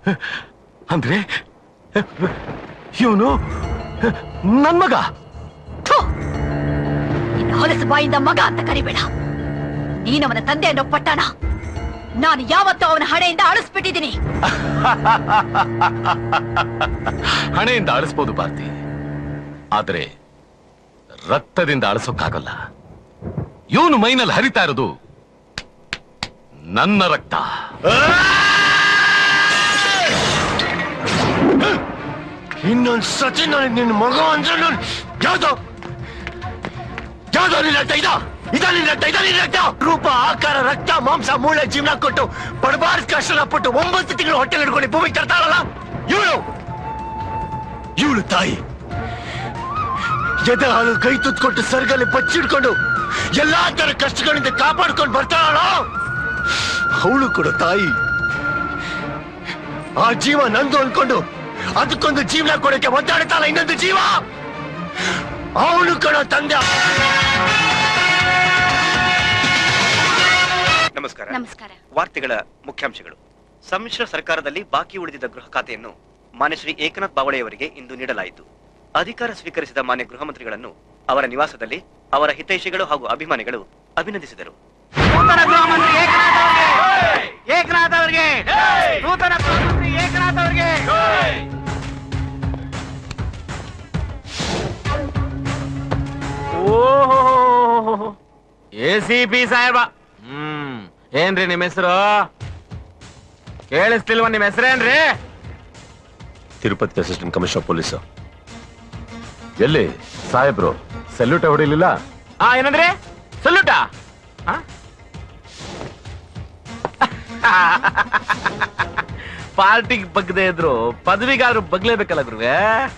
ಅಂದ್ರೆ ಇವನು ನನ್ ಮಗ ಥು! ನಿನ್ನ ಹೊಲಸು ಬಾಯಿಂದ ಮಗ ಅಂತ ಕರಿಬೇಡ ನೀನವನ ತಂದೆ ಅನ್ನೋ ಪಟ್ಟಣ ನಾನು ಯಾವತ್ತೂ ಅವನ ಹಣೆಯಿಂದ ಅಳಿಸ್ಬಿಟ್ಟಿದ್ದೀನಿ ಹಣೆಯಿಂದ ಅಳಿಸ್ಬೋದು ಭಾರತಿ ಆದ್ರೆ ರಕ್ತದಿಂದ ಅಳಿಸೋಕ್ಕಾಗಲ್ಲ ಇವನು ಮೈನಲ್ಲಿ ಹರಿತಾ ಇರೋದು ನನ್ನ ರಕ್ತ ಇನ್ನೊಂದ್ ಸತಿ ನನಗೆ ನಿನ್ನ ಮಗ ಅಂದ್ರೆ ನಾನು ಯಾವ್ದೋ ಯಾವ್ದೋ ನಿನ್ನ ರಕ್ತ ಇದ ಇದ ನಿನ್ನ ರಕ್ತ ಇದ ನಿನ್ನ ರಕ್ತ ರೂಪ ಆಕಾರ ರಕ್ತ ಮಾಂಸ ಮೂಳೆ ಜೀವನ ಕೊಟ್ಟು ಪಡಬಾರ್ದು ಕಷ್ಟನ ಪಟ್ಟು ಒಂಬತ್ತು ತಿಂಗಳು ಹೊಟ್ಟೆ ಹಿಡ್ಕೊಂಡು ಭೂಮಿಗೆ ತರ್ತಾಳಲ್ಲ ಇವಳು ಇವಳು ತಾಯಿ ಎದೆ ಹಾಲು ಕೈ ತುತ್ಕೊಟ್ಟು ಸರ್ಗಲ್ಲಿ ಬಚ್ಚಿಡ್ಕೊಂಡು ಎಲ್ಲಾ ತರ ಕಷ್ಟಗಳಿಂದ ಕಾಪಾಡ್ಕೊಂಡು ಬರ್ತಾಳಲ್ಲ ಅವಳು ಕೂಡ ತಾಯಿ ಆ ಜೀವ ನಂದು ಅನ್ಕೊಂಡು ಅದಕ್ಕೊಂದು ಜೀವನ ಕೊಡಕ್ಕೆ ಒದ್ದಾಡ್ತಾಳ ಇನ್ನೊಂದು ಜೀವ ಅವನು ಕಣ ತಂದೆ ನಮಸ್ಕಾರ ನಮಸ್ಕಾರ ವಾರ್ತೆಗಳ ಮುಖ್ಯಾಂಶಗಳು ಸಮ್ಮಿಶ್ರ ಸರ್ಕಾರದಲ್ಲಿ ಬಾಕಿ ಉಳಿದಿದ್ದ ಗೃಹ ಖಾತೆಯನ್ನು ಮಾನ್ಯ ಶ್ರೀ ಏಕನಾಥ್ ಬಾವಳೆಯವರಿಗೆ ಇಂದು ನೀಡಲಾಯಿತು ಅಧಿಕಾರ ಸ್ವೀಕರಿಸಿದ ಮಾನ್ಯ ಗೃಹ ಮಂತ್ರಿಗಳನ್ನು ಅವರ ನಿವಾಸದಲ್ಲಿ ಅವರ ಹಿತೈಷಿಗಳು ಹಾಗೂ ಅಭಿಮಾನಿಗಳು ಅಭಿನಂದಿಸಿದರು ನೂತನ ಗೃಹ ಮಂತ್ರಿ ಏಕನಾಥ್ ಅವರಿಗೆ ಏಕನಾಥ್ ಅವರಿಗೆ ನೂತನ ಗೃಹ ಮಂತ್ರಿ ಏಕನಾಥ್ ಅವರಿಗೆ ಓಹೋ ಎ ಸಿ ಪಿ ಸಾಹೇಬ ಹ್ಮ್ ಏನ್ರಿ ನಿಮ್ಮ ಹೆಸರು ಕೇಳಿಸ್ತಿಲ್ವ ನಿಮ್ಮ ಹೆಸರೇನ್ರಿ ತಿರುಪತಿ ಅಸಿಸ್ಟೆಂಟ್ ಕಮಿಷನರ್ ಪೊಲೀಸ್ ಎಲ್ಲಿ ಸಾಹೇಬ್ರು ಸಲ್ಯೂಟ್ ಹೊಡಿಲಿಲ್ಲ ಆ ಏನಂದ್ರಿ ಸಲ್ಯೂಟಾ ಪಾರ್ಟಿಗೆ ಬಗ್ದೇ ಇದ್ರು ಪದವಿಗಾದ್ರೂ ಬಗ್ಲೇಬೇಕಲ್ಲ ಗುರುವೆ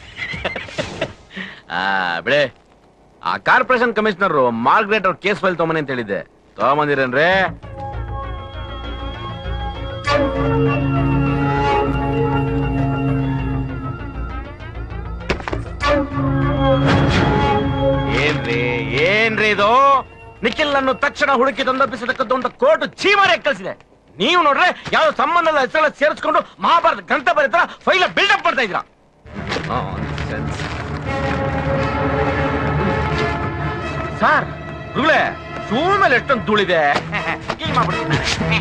ಆ ಬಿಡೆ ಆ ಕಾರ್ಪೊರೇಷನ್ ಕಮಿಷನರ್ ಮಾರ್ಗ್ರೆಟ್ ಅವ್ರ ಕೇಸ್ ಫೈಲ್ ತಗೊಂಬನಿ ಅಂತ ಹೇಳಿದ್ದೆ ತಗೊಂಬಂದಿರೇನ್ರಿ ಏನ್ರಿ ಏನ್ರಿ ಇದು ನಿಖಿಲ್ ಅನ್ನು ತಕ್ಷಣ ಹುಡುಕಿ ತಂದೊಪ್ಪಿಸತಕ್ಕದ್ದು ಅಂತ ಕೋರ್ಟ್ ಚೀಮಾರಿ ಕಳಿಸಿದೆ ನೀವು ನೋಡ್ರೆ ಯಾವ ಸಂಬಂಧದ ಹೆಸರೆಲ್ಲ ಸೇರಿಸ್ಕೊಂಡು ಮಹಾಭಾರತ ಗ್ರಂಥ ಬರೀತಾರ ಫೈಲ ಬಿಲ್ಡಪ್ ಮಾಡ್ತಾ ಇದ್ದೀರಾ ಸರ್ ಗುರುಗಳೇ ಶೂ ಮೇಲೆ ಎಷ್ಟೊಂದು ಧೂಳಿದೆ ಕ್ಲೀನ್ ಮಾಡ್ಬಿಡ್ತೀನಿ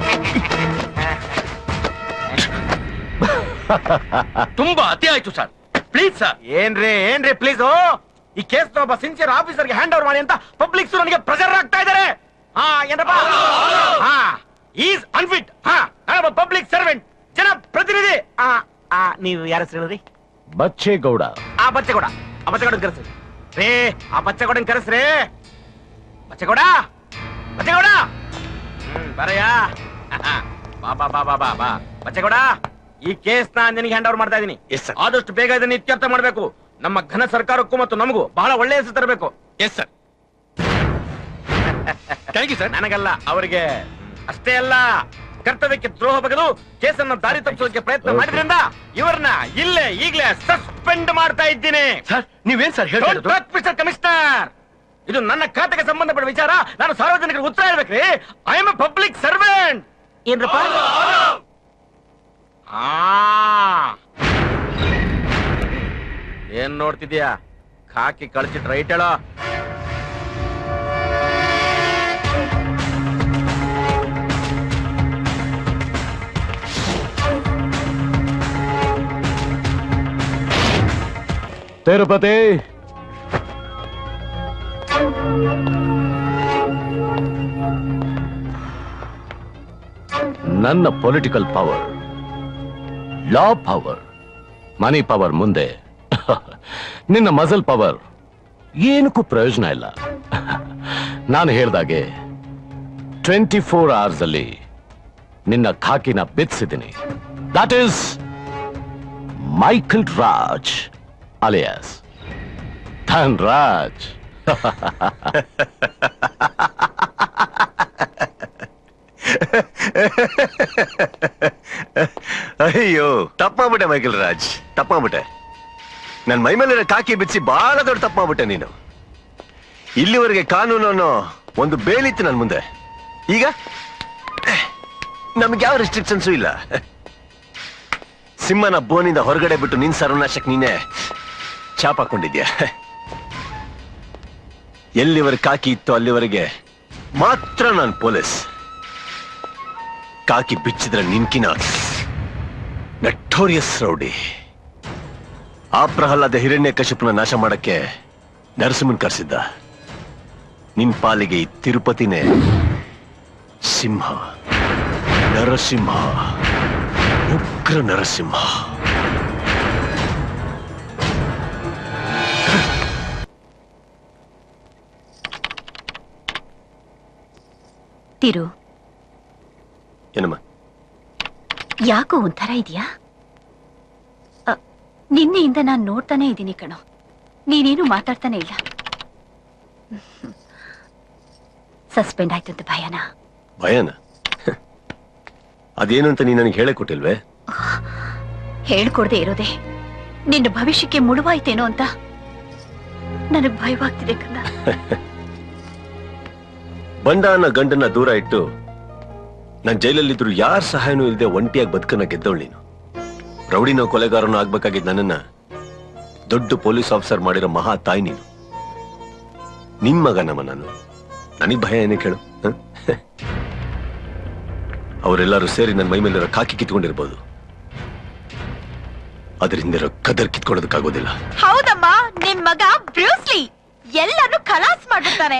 ತುಂಬಾ ಅತಿ ಆಯ್ತು ಸರ್ ಪ್ಲೀಸ್ ಸರ್ ಏನ್ರಿ ಏನ್ರಿ ಪ್ಲೀಸ್ ಈ ಕೇಸ್ ಒಬ್ಬ ಸಿನ್ಸಿಯರ್ ಆಫೀಸರ್ಗೆ ಹ್ಯಾಂಡ್ ಓವರ್ ಮಾಡಿ ಅಂತ ಪಬ್ಲಿಕ್ಸ್ ನನಗೆ ಪ್ರೆಷರ್ ಆಗ್ತಾ ಇದ್ದಾರೆ ಹಾ ಏನಪ್ಪ ಹಾ ಈಸ್ ಅನ್ಫಿಟ್ ಹಾ ನಾನೊಬ್ಬ ಪಬ್ಲಿಕ್ ಸರ್ವೆಂಟ್ ಜನ ಪ್ರತಿನಿಧಿ ಆ ಆ ನೀವು ಯಾರ ಹೆಸರು ಹೇಳಿದ್ರಿ ಬಚ್ಚೇಗೌಡ ಆ ಬಚ್ಚೆಗೌಡ ಆ ಬಚ್ಚೆಗೌಡ ಕರೆಸ್ರಿ ರೇ ಆ ಬಚ್ಚೆಗೌಡನ್ ಕರೆಸ್ರಿ ಬಚ್ಚೆಗೌಡ ಬಚ್ಚೆಗೌಡ ಹ್ಮ್ ಬರಯ್ಯ ಬಾ ಬಾ ಬಾ ಬಾ ಬಾ ಬಾ ಬಚ್ಚೆಗೌಡ ಈ ಕೇಸ್ ನ ನಿನಗೆ ಹ್ಯಾಂಡ್ ಓವರ್ ಮಾಡ್ತಾ ಇದೀನಿ Yes, sir. ಆದಷ್ಟು ಬೇಗ ಇದನ್ನ ಇತ್ಯರ್ಥ ಮಾಡಬೇಕು ನಮ್ಮ ಘನ ಸರ್ಕಾರಕ್ಕೂ ಮತ್ತು ನಮಗೂ ಬಹಳ ಒಳ್ಳೆಯ ಹೆಸರು ತರಬೇಕು yes sir thank you sir ನನಗಲ್ಲ ಅವರಿಗೆ ಅಷ್ಟೇ ಅಲ್ಲ ಕರ್ತವ್ಯಕ್ಕೆ ದ್ರೋಹ ಬಗೆದು ಕೇಸನ್ನು ದಾರಿ ತಪ್ಪಿಸೋಕೆ ಪ್ರಯತ್ನ ಮಾಡಿದ್ರಿಂದ ಇವರನ್ನ ಇಲ್ಲೇ ಈಗಲೇ ಸಸ್ಪೆಂಡ್ ಮಾಡ್ತಾ ಇದ್ದೀನಿ ಸರ್ ನೀವೇನ್ sir Don't touch, Mr. Commissioner ಇದು ನನ್ನ ಖಾತೆಗೆ ಸಂಬಂಧಪಟ್ಟ ವಿಚಾರ ನಾನು ಸಾರ್ವಜನಿಕರಿಗೆ ಉತ್ತರ ಹೇಳ್ಬೇಕ್ರಿ I am a public servant ಏನ್ರಪ್ಪ ಆ. ಏನ್ ನೋಡ್ತಿದ್ಯಾ ಖಾಕಿ ಕಳ್ಸಿಟ್ ರೈಟ್ ಹೇಳೋ ತಿರುಪತಿ ನನ್ನ political power law power money power ಮುಂದೆ ನಿನ್ನ ಮಸಲ್ ಪವರ್ ಏನಕ್ಕೂ ಪ್ರಯೋಜನ ಇಲ್ಲ ನಾನು ಹೇಳ್ದಾಗೆ ಟ್ವೆಂಟಿ ಫೋರ್ ಅವರ್ಸ್ ಅಲ್ಲಿ ನಿನ್ನ ಖಾಕಿನ ಬಿತ್ಸಿದ್ದೀನಿ that is Michael Raj alias Dhanraj ಅಯ್ಯೋ ತಪ್ಪಾಗ್ಬಿಟ್ಟೆ ಮೈಕಲ್ ರಾಜ್ ತಪ್ಪಾಗ್ಬಿಟ್ಟೆ ನನ್ ಮೈ ಮೇಲೆ ಕಾಕಿ ಬಿಚ್ಚಿ ಬಹಳ ದೊಡ್ಡ ತಪ್ಪಾಗ್ಬಿಟ್ಟೆ ನೀನು ಇಲ್ಲಿವರೆಗೆ ಕಾನೂನು ಅನ್ನೋ ಒಂದು ಬೇಲಿತ್ತು ನನ್ ಮುಂದೆ ಈಗ ನಮ್ಗೆ ಯಾವ ರೆಸ್ಟ್ರಿಕ್ಷನ್ಸು ಇಲ್ಲ ಸಿಂಹನ ಬೋನಿಂದ ಹೊರಗಡೆ ಬಿಟ್ಟು ನಿನ್ ಸರ್ವನಾಶಕ್ ನೀನೆ ಚಾಪ್ ಹಾಕೊಂಡಿದ್ಯಾ ಎಲ್ಲಿವರೆಗೆ ಕಾಕಿ ಇತ್ತು ಅಲ್ಲಿವರೆಗೆ ಮಾತ್ರ ನಾನು ಪೊಲೀಸ್ ಕಾಕಿ ಬಿಚ್ಚಿದ್ರೆ ನಿನ್ಕಿನ ನಟೋರಿಯಸ್ ರೌಡಿ ಆ ಪ್ರಹ್ಲಾದ ಹಿರಣ್ಯ ಕಶಿಪನ ನಾಶ ಮಾಡಕ್ಕೆ ನರಸಿಂಹನ್ ಕರೆಸಿದ್ದ ನಿನ್ ಪಾಲಿಗೆ ಈ ತಿರುಪತಿನೇ ಸಿಂಹ ನರಸಿಂಹ ಉಗ್ರ ನರಸಿಂಹ ತಿರು ಏನಮ್ಮ ಯಾಕೋ ಒಂಥರ ಇದೆಯಾ ನಿನ್ನೆಯಿಂದ ನಾನು ನೋಡ್ತಾನೆ ಇದ್ದೀನಿ ಕಣೋ ನೀನೇನು ಮಾತಾಡ್ತಾನೆ ಇಲ್ಲ ಸಸ್ಪೆಂಡ್ ಆಯ್ತು ಅಂತ ಭಯನಾ ಭಯನ ಅದೇನು ಅಂತ ನೀ ನನಗೆ ಹೇಳೇ ಕೊಟ್ಟಿಲ್ವೇ ಹೇಳ್ಕೊಡ್ದೆ ಇರೋದೆ ನಿನ್ನ ಭವಿಷ್ಯಕ್ಕೆ ಮುಳುವಾಯ್ತೇನೋ ಅಂತ ನನಗ್ ಭಯವಾಗ್ತಿದೆ ಕಂದ ಬಂಡ ಅನ್ನೋ ಗಂಡನ್ನ ದೂರ ಇಟ್ಟು ನಾನ್ ಜೈಲಲ್ಲಿದ್ರು ಯಾರ ಸಹಾಯನೂ ಇಲ್ಲದೆ ಒಂಟಿಯಾಗಿ ಬದುಕನ್ನ ಗೆದ್ದವಳು ನೀನು ರೌಡಿನೋ ಕೊಲೆಗಾರನೋ ಆಗ್ಬೇಕಾಗಿದ್ದ ನನ್ನನ್ನ ದೊಡ್ಡ ಪೊಲೀಸ್ ಆಫೀಸರ್ ಮಾಡಿರೋ ಮಹಾ ತಾಯಿ ನೀನು ನಿನ್ ಮಗ ನಮ್ಮ ನಾನು ನನಗ್ ಭಯ ಏನೇ ಕೇಳು ಹ? ಅವರೆಲ್ಲರೂ ಸೇರಿ ನನ್ನ ಮೈ ಮೇಲಿರೋ ಕಾಕಿ ಕಿತ್ಕೊಂಡಿರ್ಬೋದು ಅದರಿಂದಿರೋ ಕದರ್ ಕಿತ್ಕೊಳ್ಳೋದಕ್ಕಾಗೋದಿಲ್ಲ ಹೌದಮ್ಮ ನಿಮ್ ಮಗ ಬ್ರೂಸ್ಲಿ ಎಲ್ಲಾನು ಖಲಾಸ್ ಮಾಡ್ಬಿಡ್ತಾನೆ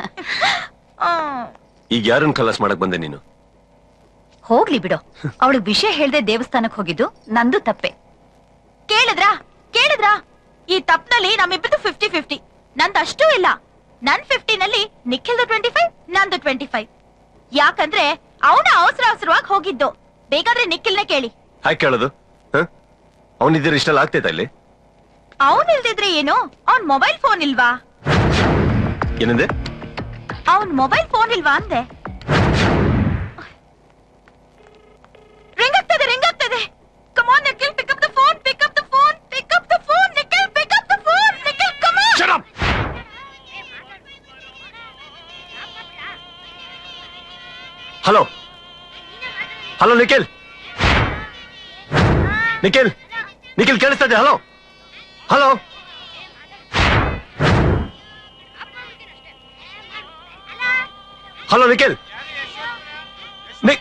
ಈಗ ಯಾರನ್ನ ಖಲಾಸ್ ಮಾಡಕ್ ಬಂದೆ ನೀನು ಹೋಗ್ಲಿ ಬಿಡು ಅವಳಿಗೆ ವಿಷಯ ಹೇಳ್ದೆ ದೇವಸ್ಥಾನಕ್ ಹೋಗಿದ್ದು ನಂದು ತಪ್ಪೆ ಕೇಳಿದ್ರಾ ಕೇಳಿದ್ರಾ ಈ ತಪ್ನಲ್ಲಿ ನಮ್ಮಿಬ್ಬರದು ಫಿಫ್ಟಿ ಫಿಫ್ಟಿ ನಂದು ಅಷ್ಟೂ ಇಲ್ಲ ನನ್ ಫಿಫ್ಟಿನಲ್ಲಿ ನಿಖಿಲ್ದು ಟ್ವೆಂಟಿ ಫೈವ್ ನಂದು ಟ್ವೆಂಟಿ ಫೈವ್ ಯಾಕಂದ್ರೆ ಅವನ ಅವಸರ ಅವಸರವಾಗಿ ಹೋಗಿದ್ದು ಬೇಕಾದ್ರೆ ನಿಖಿಲ್ನ ಕೇಳಿ ಹಾಗೆ ಕೇಳೋದು ಅವನಿದ್ದೀರ ಇಷ್ಟೆಲ್ಲ ಆಗ್ತೈತಾ ಇಲ್ಲಿ ಅವನ್ ಇಲ್ದಿದ್ರೆ ಏನು ಅವನ್ ಮೊಬೈಲ್ ಫೋನ್ ಇಲ್ವಾ ಏನಂದೆ ಅವನ್ ಮೊಬೈಲ್ ಫೋನ್ ಇಲ್ವಾ ಅಂದೆ ರಿಂಗ್ ಆಗ್ತದೆ ರಿಂಗ್ ಆಗ್ತದೆ come on Nikhil pick up the phone pick up the phone pick up the phone Nikhil pick up the phone Nikhil come on hello hello Nikhil Nikhil Nikhil ಕೇಳಿಸ್ತಾ ಇದೆ ಹಲೋ ಹಲೋ ಹಲೋ ನಿಖಿಲ್ ನಿ-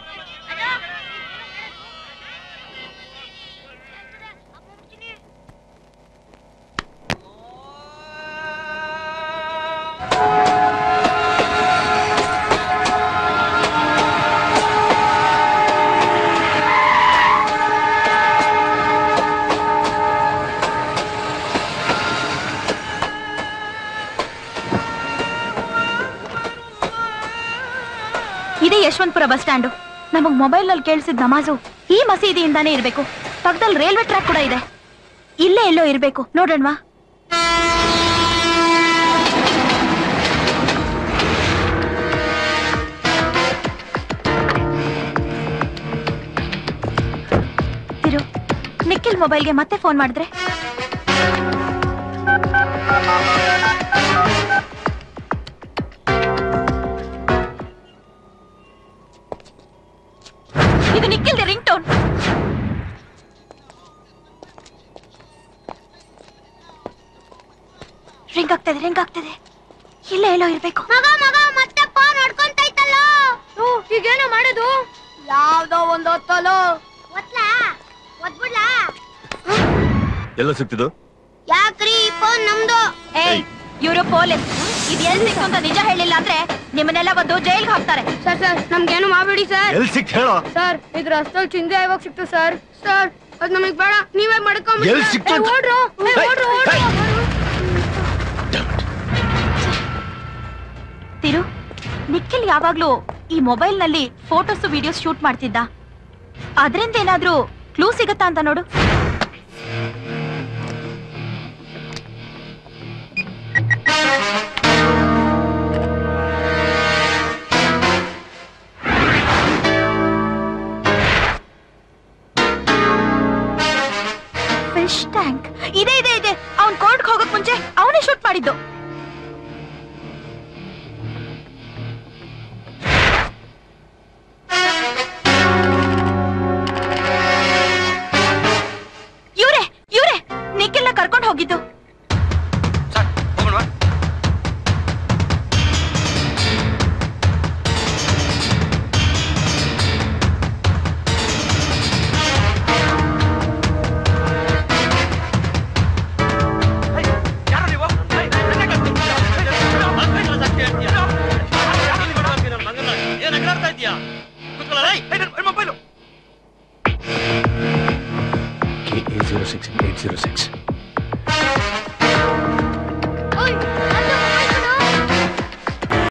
ಇದೇ ಯಶವಂತಪುರ ಬಸ್ ಸ್ಟ್ಯಾಂಡು ನಮಗ್ mobile ನಲ್ಲಿ ಕೇಳಿಸಿದ ನಮಾಜು ಈ ಮಸೀದಿಯಿಂದಾನೇ ಇರ್ಬೇಕು ಪಕ್ಕದಲ್ಲಿ ರೈಲ್ವೆ ಟ್ರ್ಯಾಕ್ ಕೂಡ ಇದೆ ಇಲ್ಲೇ ಎಲ್ಲೋ ಇರ್ಬೇಕು ನೋಡೋಣವಾ ತಿರು ನಿಖಿಲ್ ಮೊಬೈಲ್ಗೆ ಮತ್ತೆ ಫೋನ್ ಮಾಡಿದ್ರೆ ಇದು ನಿಖಿಲ್ದೆ ರಿಂಗ್ ಟೋನ್ ರಿಂಗ್ ಆಗ್ತದೆ ರಿಂಗ್ ಆಗ್ತದೆ ಇಲ್ಲೇ ಎಲ್ಲೋ ಇರ್ಬೇಕು ಮಗ ಮಗ ಮತ್ತೆ ಫೋನ್ ಹೊಡ್ಕೊಂತೈತಲ್ಲ ಈಗೇನು ಮಾಡೋದು ಯಾವ್ದೋ ಒಂದು ಹೊತ್ತಲು ಒತ್ಲಾ ಒತ್ಬಿಡ್ಲಾ ಎಲ್ಲ ಸಿಗ್ತಿದ್ದು ಯಾಕ್ರಿ ಫೋನ್ ನಮ್ದು ಏಯ್ ಏಯ್. ಇವರು ಪೊಲೀಸ್ ಇದು ಎಲ್ಲಿ ಸಿಕ್ತು ಅಂತ ನಿಜ ಹೇಳಿಲ್ಲ ಅಂದ್ರೆ ನಿಮ್ಮನ್ನೆಲ್ಲ ಒಂದು ಜೈಲ್ಗೆ ಹಾಕ್ತಾರೆ ಸರ್ ಸರ್ ನಮ್ಗೇನು ಮಾಡ್ಬೇಡಿ ಸರ್ ಎಲ್ಲಿ ಸಿಕ್ತು ಹೇಳೋ ಸರ್ ಇದು ರಸ್ತೆಲ್ ಚಿಂದೆ ಯಾವಾಗ ಸಿಕ್ತು ಸರ್ ಸರ್ ಅದ್ ನಮಗ್ ಬೇಡ ನೀವೇ ಮಾಡ್ಕೊಂಬಿಡಿ ಎಲ್ ಸರ್. ಸಿಕ್ತು ಏ, ಅಂತ- ಓಡ್ರು ಏ, ಏಯ್, ಓಡ್ರು, ಓಡ್ರು. ಏಯ್. ತಿರು ನಿಖಿಲ್ ಯಾವಾಗ್ಲೂ ಈ ಮೊಬೈಲ್ ನಲ್ಲಿ ಫೋಟೋಸ್ ವಿಡಿಯೋಸ್ ಶೂಟ್ ಮಾಡ್ತಿದ್ದ ಅದ್ರಿಂದ ಏನಾದ್ರೂ ಕ್ಲೂ ಸಿಗತ್ತಾ ಅಂತ ನೋಡು ಫಿಶ್ ಟ್ಯಾಂಕ್ ಇದೆ ಇದೆ ಇದೆ ಅವ್ನ್ ಕೋರ್ಟ್ಗೆ ಹೋಗಕ್ ಮುಂಚೆ ಅವನೇ ಶೂಟ್ ಮಾಡಿದ್ದು zero six eight zero six